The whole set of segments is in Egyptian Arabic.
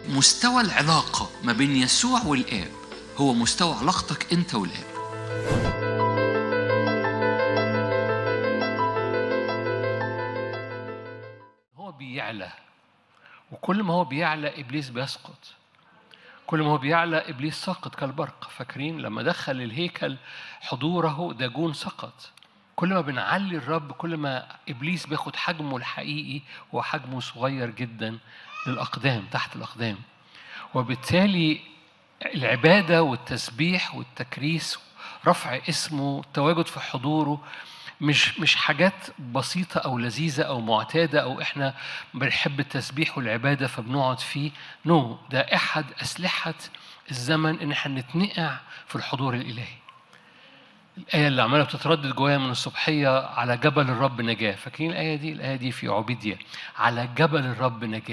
مستوى العلاقة ما بين يسوع والآب هو مستوى علاقتك أنت والآب هو بيعلى وكل ما هو بيعلى ابليس بيسقط كل ما هو بيعلى ابليس سقط كالبرق فاكرين لما دخل الهيكل حضوره داجون سقط كل ما بنعلي الرب كل ما ابليس بياخد حجمه الحقيقي هو حجمه صغير جدا للاقدام تحت الاقدام وبالتالي العباده والتسبيح والتكريس رفع اسمه التواجد في حضوره مش مش حاجات بسيطة أو لذيذة أو معتادة أو إحنا بنحب التسبيح والعبادة فبنقعد فيه نو no. ده أحد أسلحة الزمن إن إحنا نتنقع في الحضور الإلهي الآية اللي عمالة بتتردد جوايا من الصبحية على جبل الرب نجاة فاكرين الآية دي؟ الآية دي في عبيدية على جبل الرب نجاة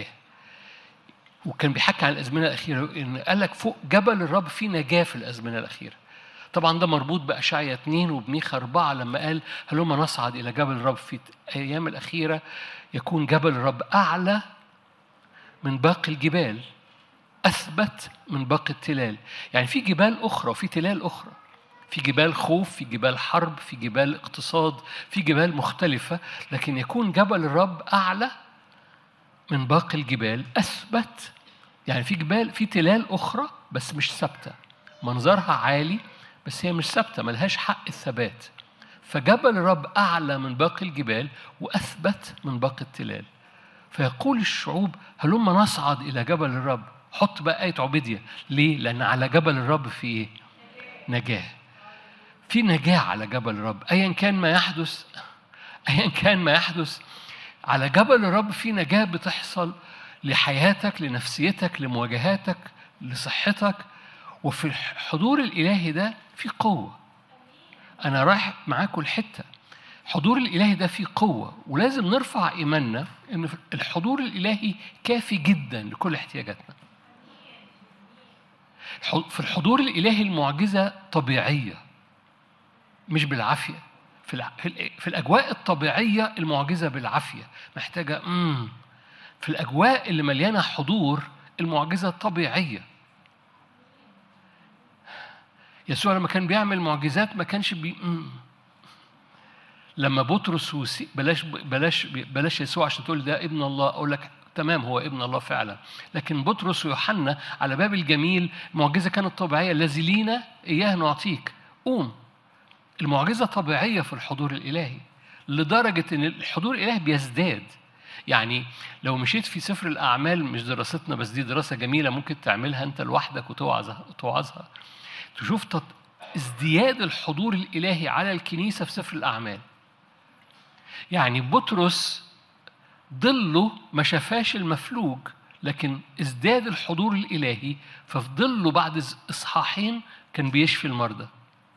وكان بيحكي عن الأزمنة الأخيرة إن قال لك فوق جبل الرب في نجاة في الأزمنة الأخيرة طبعا ده مربوط بأشعيا 2 وبميخا 4 لما قال هلما نصعد إلى جبل الرب في الأيام الأخيرة يكون جبل الرب أعلى من باقي الجبال أثبت من باقي التلال يعني في جبال أخرى وفي تلال أخرى في جبال خوف في جبال حرب في جبال اقتصاد في جبال مختلفة لكن يكون جبل الرب أعلى من باقي الجبال أثبت يعني في جبال في تلال أخرى بس مش ثابتة منظرها عالي بس هي مش ثابته ملهاش حق الثبات فجبل الرب اعلى من باقي الجبال واثبت من باقي التلال فيقول الشعوب هلما نصعد الى جبل الرب حط بقى ايه عبيديه ليه لان على جبل الرب في ايه نجاه في نجاه على جبل الرب ايا كان ما يحدث ايا كان ما يحدث على جبل الرب في نجاه بتحصل لحياتك لنفسيتك لمواجهاتك لصحتك وفي الحضور الإلهي ده في قوة أنا رايح معاكم الحتة الحضور الإلهي ده فيه قوة ولازم نرفع إيماننا إن الحضور الإلهي كافي جدا لكل احتياجاتنا في الحضور الإلهي المعجزة طبيعية مش بالعافية في, في الأجواء الطبيعية المعجزة بالعافية محتاجة مم. في الأجواء اللي مليانة حضور المعجزة طبيعية يسوع لما كان بيعمل معجزات ما كانش بي لما بطرس وسي... بلاش بلاش بلاش يسوع عشان تقول ده ابن الله اقول لك تمام هو ابن الله فعلا لكن بطرس ويوحنا على باب الجميل المعجزه كانت طبيعيه الذي لينا اياه نعطيك قوم المعجزه طبيعيه في الحضور الالهي لدرجه ان الحضور الالهي بيزداد يعني لو مشيت في سفر الاعمال مش دراستنا بس دي دراسه جميله ممكن تعملها انت لوحدك وتوعظها توعظها تشوف ازدياد الحضور الإلهي على الكنيسة في سفر الأعمال يعني بطرس ظله ما شافاش المفلوج لكن ازداد الحضور الإلهي ففي ظله بعد إصحاحين كان بيشفي المرضى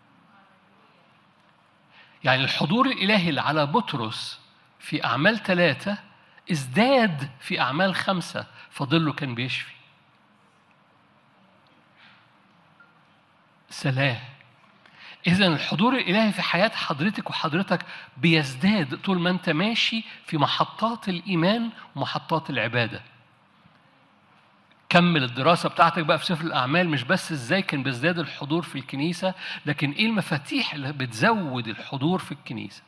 يعني الحضور الإلهي اللي على بطرس في أعمال ثلاثة ازداد في أعمال خمسة فظله كان بيشفي سلام إذا الحضور الإلهي في حياة حضرتك وحضرتك بيزداد طول ما أنت ماشي في محطات الإيمان ومحطات العبادة. كمل الدراسة بتاعتك بقى في سفر الأعمال مش بس إزاي كان بيزداد الحضور في الكنيسة لكن إيه المفاتيح اللي بتزود الحضور في الكنيسة.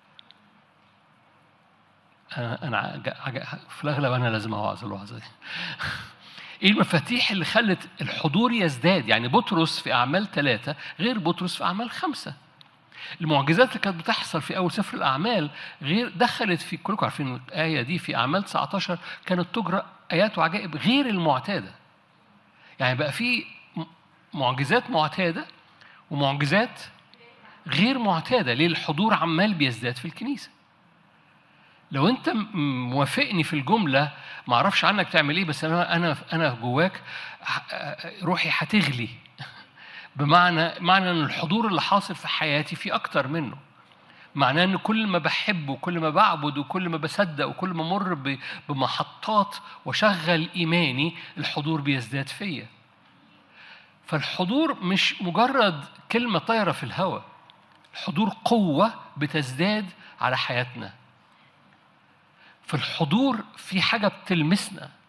أنا أنا في الأغلب أنا لازم أوعظ الوعظة دي. ايه المفاتيح اللي خلت الحضور يزداد يعني بطرس في اعمال ثلاثه غير بطرس في اعمال خمسه المعجزات اللي كانت بتحصل في اول سفر الاعمال غير دخلت في كلكم عارفين الايه دي في اعمال 19 كانت تجرى ايات وعجائب غير المعتاده يعني بقى في معجزات معتاده ومعجزات غير معتاده ليه الحضور عمال بيزداد في الكنيسه لو انت موافقني في الجمله ما اعرفش عنك تعمل ايه بس انا انا انا جواك روحي هتغلي بمعنى معنى ان الحضور اللي حاصل في حياتي في اكتر منه معناه ان كل ما بحب وكل ما بعبد وكل ما بصدق وكل ما امر بمحطات واشغل ايماني الحضور بيزداد فيا فالحضور مش مجرد كلمه طايره في الهواء الحضور قوه بتزداد على حياتنا في الحضور في حاجة بتلمسنا